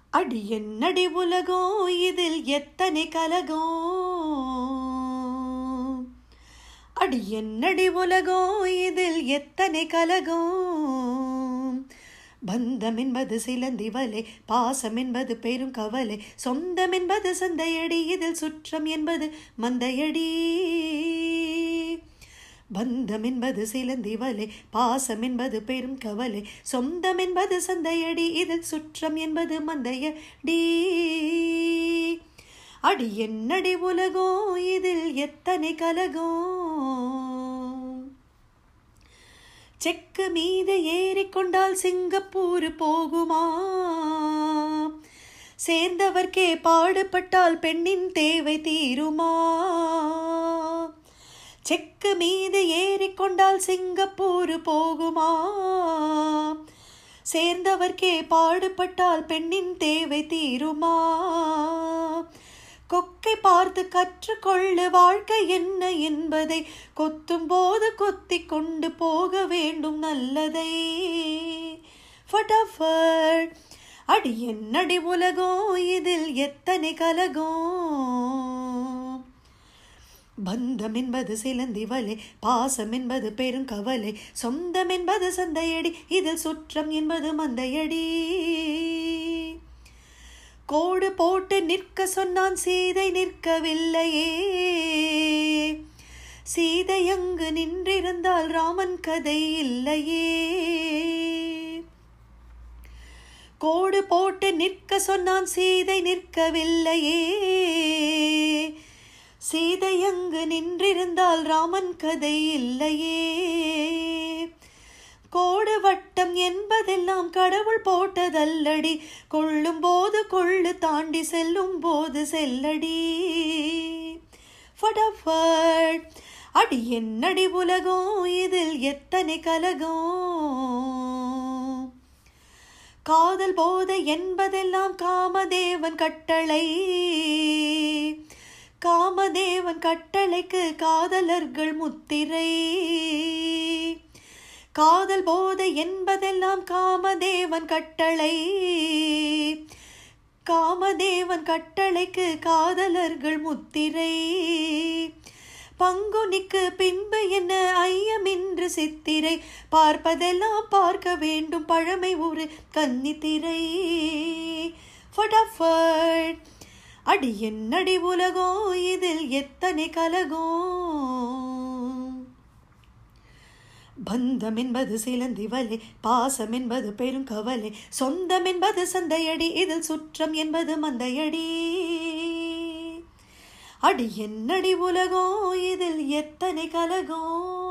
அடி என்னடி உலகம் இதில் எத்தனை கலகம் அடி என்னடி உலகம் இதில் எத்தனை கலகம் பந்தம் என்பது சிலந்தி வலை பாசம் என்பது பெரும் கவலை சொந்தம் என்பது சந்தையடி இதில் சுற்றம் என்பது மந்தையடி பந்தம் என்பது சிலந்தி வலை பாசம் என்பது பெரும் கவலை சொந்தம் என்பது சந்தையடி இதில் சுற்றம் என்பது மந்தையடி அடி என்னடி உலகம் இதில் எத்தனை கலகம் செக்கு மீது ஏறிக்கொண்டால் சிங்கப்பூர் போகுமா சேர்ந்தவர்க்கே பாடுபட்டால் பெண்ணின் தேவை தீருமா செக்கு மீது ஏறிக்கொண்டால் சிங்கப்பூர் போகுமா சேர்ந்தவர்க்கே பாடுபட்டால் பெண்ணின் தேவை தீருமா கொக்கை பார்த்து கற்றுக்கொள்ளு வாழ்க்கை என்ன என்பதை கொத்தும் போது கொத்தி கொண்டு போக வேண்டும் நல்லதை ஃபட்டாஃபட் அடி என்னடி உலகம் இதில் எத்தனை கலகம் பந்தம் என்பது சிலந்தி வலை பாசம் என்பது பெரும் கவலை சொந்தம் என்பது சந்தையடி இதில் சுற்றம் என்பது மந்தையடி கோடு போட்டு நிற்க சொன்னான் சீதை நிற்கவில்லையே சீதை அங்கு நின்றிருந்தால் ராமன் கதை இல்லையே கோடு போட்டு நிற்க சொன்னான் சீதை நிற்கவில்லையே சீதை அங்கு நின்றிருந்தால் ராமன் கதை இல்லையே கோடு வட்டம் என்பதெல்லாம் கடவுள் போட்டதல்லடி கொள்ளும் போது கொள்ளு தாண்டி செல்லும் போது செல்லடி ஃபடாஃபட் அடி என்னடி உலகம் இதில் எத்தனை கலகம் காதல் போதை என்பதெல்லாம் காமதேவன் கட்டளை காமதேவன் கட்டளைக்கு காதலர்கள் முத்திரை காதல் போதை என்பதெல்லாம் காமதேவன் கட்டளை காமதேவன் கட்டளைக்கு காதலர்கள் முத்திரை பங்குனிக்கு பின்பு என்ன ஐயமின்று சித்திரை பார்ப்பதெல்லாம் பார்க்க வேண்டும் பழமை ஒரு கன்னித்திரை ஃபடாஃபட் அடி என்னடி உலகம் இதில் எத்தனை கலகம் பந்தம் என்பது சிலந்தி வலை பாசம் என்பது பெரும் கவலை சொந்தம் என்பது சந்தையடி இதில் சுற்றம் என்பது மந்தையடி அடி என்னடி உலகம் இதில் எத்தனை கலகம்